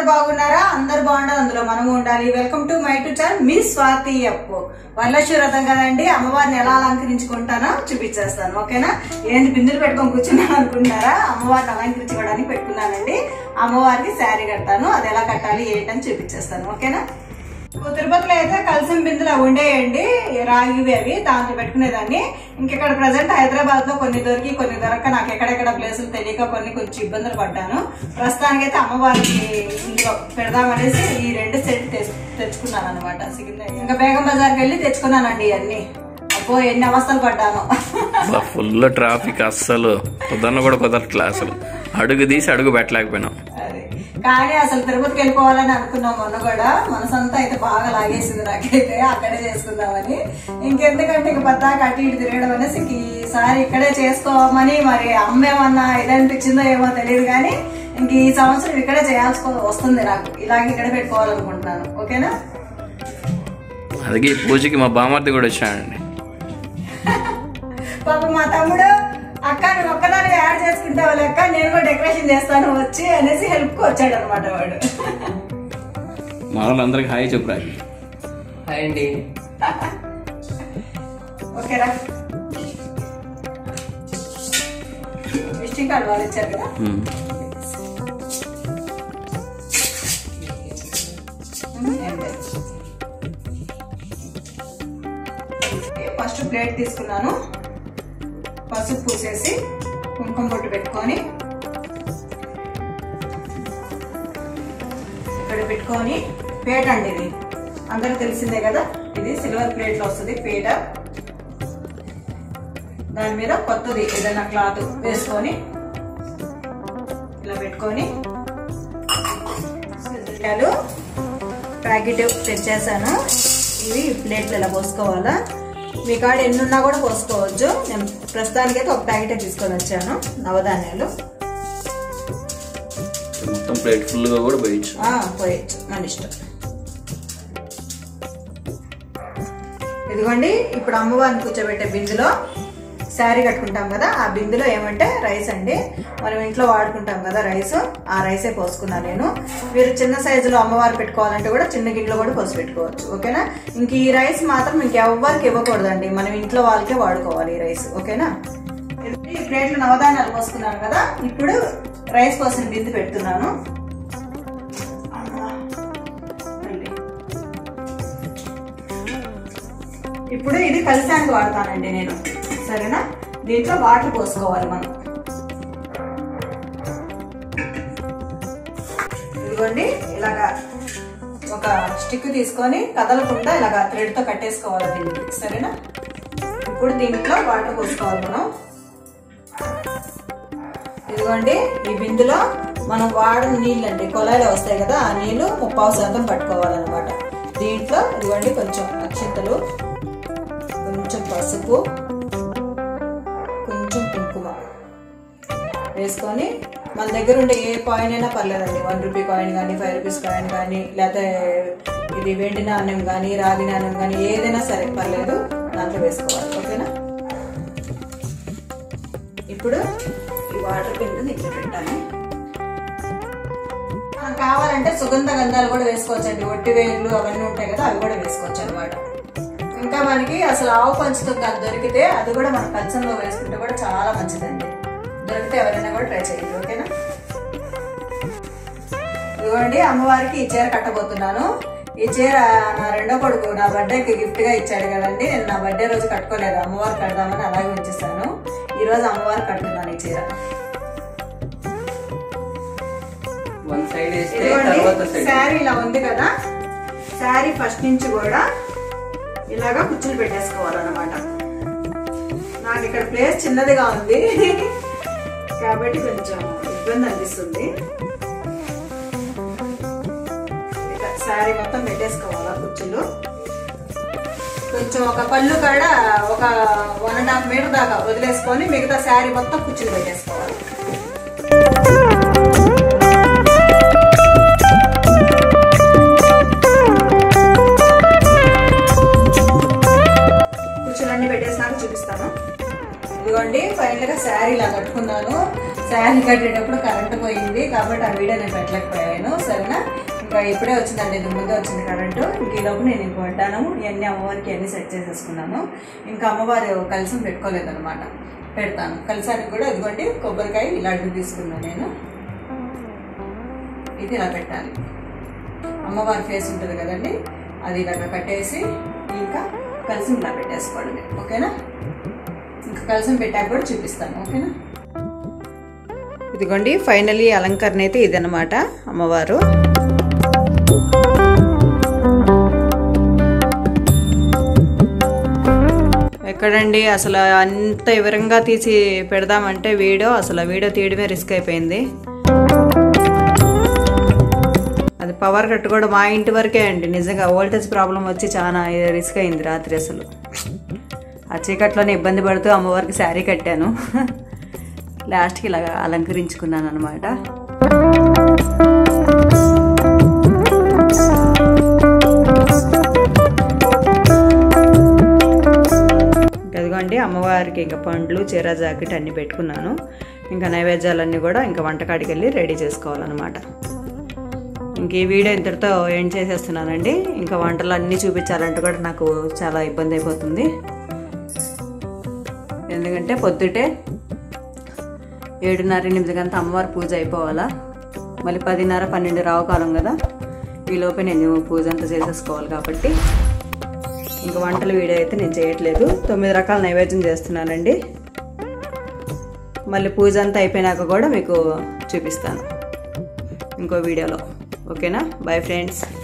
అందరు బాగున్నారా అందరు బాగుండాలి అందులో మనము ఉండాలి welcome to my to channel మీ స్వాతి అప్పు వరలక్ష్మి వ్రతం కదండి అమ్మవారిని ఎలా అలంకరించుకుంటానో చూపించేస్తాను ఓకేనా ఏంది బిందులు పెట్టుకొని కూర్చున్నాను అనుకుంటున్నారా అమ్మవారిని అలంకరించుకోవడానికి పెట్టుకున్నానండి అమ్మవారికి శారీ కడతాను అది ఎలా కట్టాలి ఏంటని చూపించేస్తాను ఓకేనా ఓ తిరుపతిలో అయితే కలిసిన బిందులు అవి ఉండేయండి రాగివి అవి దాంట్లో పెట్టుకునేదాన్ని ఇంకెక్కడ ప్రజెంట్ హైదరాబాద్ లో కొన్ని దొరికి కొన్ని దొరక నాకు ఎక్కడెక్కడ ప్లేసులు తెలియక కొన్ని కొంచెం ఇబ్బందులు పడ్డాను ప్రస్తుతానికి అయితే అమ్మవారికి ఇందులో పెడదామనేసి ఈ రెండు సెట్ తెచ్చు- తెచ్చుకున్నాను అనమాట ఇంకా బేగం బజార్కి వెళ్ళి తెచ్చుకున్నానండి ఇవన్నీ అబ్బో ఎన్ని అవస్థలు పడ్డాను ఫుల్ ట్రాఫిక్ అస్సలు కుదరను కూడా కుదరట్లే అసలు అడుగు తీసి అడుగు పెట్టలేకపోయినాం అది కానీ అసలు తిరుపతికి వెళ్ళిపోవాలని అనుకున్నాం మొన్న కూడా మనసంతా అయితే బాగా లాగేసింది నాకైతే అక్కడే చేసుకుందామని ఇంకెందుకంటే ఇంక పద్దాక అటు ఇటు తిరగడం అనేసి ఇంక ఈసారి ఇక్కడే చేసుకోమని మరి అమ్మేమన్నా ఇదనిపించిందో ఏమో తెలియదు కానీ ఇంక ఈ సంవత్సరం ఇక్కడే చేయాల్సి వస్తుంది నాకు ఇలాగ ఇక్కడే పెట్టుకోవాలనుకుంటున్నాను ఓకేనా అందుకే ఈ పూజకి మా బామర్ది కూడా వచ్చాడండి పాప మా తమ్ముడు అక్క నువ్వు ఒక్కదాన్ని యాడ్ చేసుకుంటావు లెక్క నేను కూడా డెకరేషన్ చేస్తాను వచ్చి అనేసి హెల్ప్ కు వచ్చాడు అనమాట వాడు మా వాళ్ళందరికి హాయ్ చెప్పురా హాయ్ అండి ఓకేరా విజిటింగ్ కార్డు వాళ్ళు ఇచ్చారు కదా ఉమ్. ఏం లేదు. ఫస్ట్ ప్లేట్ తీసుకున్నాను పసుపు పూసేసి కుంకుమ బొట్టు పెట్టుకొని ఇక్కడ పెట్టుకొని పేట అండి ఇది అందరికి తెలిసిందే కదా ఇది సిల్వర్ ప్లేట్ లో వస్తుంది పేట దాని మీద కొత్తది ఏదైనా క్లాత్ వేసుకొని ఇలా పెట్టుకొని మిరపకాయలు ప్యాకెట్ తెచ్చేసాను ఇవి ప్లేట్లు ఇలా పోసుకోవాలా మీ కాడ ఎన్ని ఉన్నా కూడా పోసుకోవచ్చు నేను ప్రస్తుతానికి అయితే ఒక ప్యాకెటే తీసుకొని వచ్చాను నవధాన్యాలు మొత్తం ప్లేట్ ఫుల్గా కూడా పోయచ్చు ఆ, పోయొచ్చు మన ఇష్టం ఇదిగోండి ఇప్పుడు అమ్మవారిని కూర్చోబెట్టే బిందులో శారీ కట్టుకుంటాం కదా ఆ బిందులో ఏమంటే రైస్ అండి మనం ఇంట్లో వాడుకుంటాం కదా రైస్ ఆ రైసే పోసుకున్నాను నేను మీరు చిన్న సైజులో అమ్మవారు పెట్టుకోవాలంటే కూడా చిన్న గిన్నెలో కూడా పోసి పెట్టుకోవచ్చు ఓకేనా ఇంక ఈ రైస్ మాత్రం ఇంకెవ్వరికి ఇవ్వకూడదండి మనం ఇంట్లో వాళ్ళకే వాడుకోవాలి ఈ రైస్ ఓకేనా ఈ ప్లేట్లు నవధాన్యాలు పోసుకున్నాను కదా ఇప్పుడు రైస్ పోసిన బిందు పెడుతున్నాను మళ్ళీ. ఇప్పుడు ఇది కలిసానికి వాడతానండి నేను సరేనా దీంట్లో వాటర్ పోసుకోవాలి మనం ఇదిగోండి ఇలాగా ఒక స్టిక్ తీసుకొని కదలకుండా ఇలాగా థ్రెడ్ తో కట్టేసుకోవాలి దీనికి సరేనా ఇప్పుడు దీంట్లో వాటర్ పోసుకోవాలి మనం ఇదిగోండి ఈ బిందులో మనం వాడిన నీళ్ళు అండి కొలాయిలో వస్తాయి కదా ఆ నీళ్లు ముప్పావు శాతం పట్టుకోవాలన్నమాట దీంట్లో ఇదిగోండి కొంచెం అక్షింతలు కొంచెం పసుపు కొంచెం కుంకుమ వేసుకొని మన దగ్గర ఉండే ఏ కాయిన్ అయినా పర్లేదండి వన్ రూపీ కాయిన్ కానీ ఫైవ్ రూపీస్ కాయిన్ కానీ లేకపోతే ఇది వెండి నాణ్యం కానీ రాగి నాణ్యం కానీ ఏదైనా సరే పర్లేదు దాంట్లో వేసుకోవాలి ఓకేనా ఇప్పుడు ఈ వాటర్ కింద ఇట్లా పెట్టాలి మనం కావాలంటే సుగంధ గంధాలు కూడా వేసుకోవచ్చండి ఒట్టి వేర్లు అవన్నీ ఉంటాయి కదా అవి కూడా వేసుకోవచ్చు అనమాట ఇంకా మనకి అసలు ఆవు పంచుతో కాదు దొరికితే అది కూడా మన పచ్చంలో వేసుకుంటే కూడా చాలా మంచిదండి దొరికితే ఎవరైనా కూడా ట్రై చేయండి ఓకేనా ఇదిగోండి అమ్మవారికి ఈ చీర కట్టబోతున్నాను ఈ చీర నా రెండో కొడుకు నా బర్త్డేకి గిఫ్ట్ గా ఇచ్చాడు కదండి నేను నా బర్త్డే రోజు కట్టుకోలేదు అమ్మవారు కడదామని అలాగే ఉంచేసాను ఈ రోజు అమ్మవారు కట్టుకున్నాను ఈ చీర వన్ సైడ్ వేస్తే ఇదిగోండి తర్వాత సైడ్ శారీ ఇలా ఉంది కదా శారీ ఫస్ట్ నుంచి కూడా ఇలాగా కుచ్చులు పెట్టేసుకోవాలన్నమాట నాకు ఇక్కడ ప్లేస్ చిన్నదిగా ఉంది కాబట్టి కొంచెం ఇబ్బంది అనిపిస్తుంది ఇక శారీ మొత్తం పెట్టేసుకోవాలా కుచ్చులు కొంచెం ఒక పళ్ళు కాడ ఒక వన్ అండ్ హాఫ్ మీటర్ దాకా వదిలేసుకొని మిగతా శారీ మొత్తం కుచ్చులు పెట్టేసుకోవాలి కుచ్చులన్నీ పెట్టేసినాక చూపిస్తాను ఇదిగోండి ఫైనల్ గా శారీ ఇలా కట్టుకున్నాను శారీ కట్టేటప్పుడు కరెంట్ పోయింది కాబట్టి ఆ వీడియో నేను పెట్టలేకపోయాను సరేనా ఇంకా ఇప్పుడే వచ్చిందండి ఇంతకు ముందే వచ్చింది కరెంటు ఇంక ఈ లోపు నేను ఇంక వంటాను ఇవన్నీ అమ్మవారికి అన్ని సెట్ చేసేసుకున్నాను ఇంకా అమ్మవారు కలిసి పెట్టుకోలేదన్నమాట పెడతాను కలిసానికి కూడా ఇదిగోండి కొబ్బరికాయ ఇలా అడ్డు తీసుకున్నాను నేను ఇది ఇలా పెట్టాలి అమ్మవారి ఫేస్ ఉంటుంది కదండి అది ఇలాగ కట్టేసి ఇంకా కలిసి ఇలా పెట్టేసుకోవడమే ఓకేనా ఇంకా కలిసి పెట్టాక కూడా చూపిస్తాను ఓకేనా ఇదిగోండి ఫైనలీ అలంకరణ అయితే ఇదనమాట అమ్మవారు ఎక్కడండి అసలు అంత వివరంగా తీసి పెడదామంటే వీడియో అసలు వీడియో తీయడమే రిస్క్ అయిపోయింది అది పవర్ కట్ కూడా మా ఇంటి వరకే అండి నిజంగా వోల్టేజ్ ప్రాబ్లం వచ్చి చాలా రిస్క్ అయింది రాత్రి అసలు ఆ చీకట్లోనే ఇబ్బంది పడుతూ అమ్మవారికి శారీ కట్టాను లాస్ట్కి ఇలా అలంకరించుకున్నాను అనమాట అదిగోండి అమ్మవారికి ఇంకా పండ్లు చీర జాకెట్ అన్నీ పెట్టుకున్నాను ఇంకా నైవేద్యాలన్నీ కూడా ఇంకా వంటకాడికి వెళ్ళి రెడీ చేసుకోవాలన్నమాట ఇంక ఈ వీడియో ఇంతటితో ఏం చేసేస్తున్నానండి ఇంకా వంటలు అన్నీ చూపించాలంటే కూడా నాకు చాలా ఇబ్బంది అయిపోతుంది ఎందుకంటే పొద్దుటే ఏడున్నర ఎనిమిది గంట అమ్మవారి పూజ అయిపోవాలా మళ్ళీ పదిన్నర పన్నెండు రావుకాలం కదా ఈ లోపే నేను పూజ అంతా చేసేసుకోవాలి కాబట్టి ఇంకా వంటల వీడియో అయితే నేను చేయట్లేదు తొమ్మిది రకాల నైవేద్యం చేస్తున్నానండి మళ్ళీ పూజ అంతా అయిపోయినాక కూడా మీకు చూపిస్తాను ఇంకో వీడియోలో ఓకేనా బాయ్ ఫ్రెండ్స్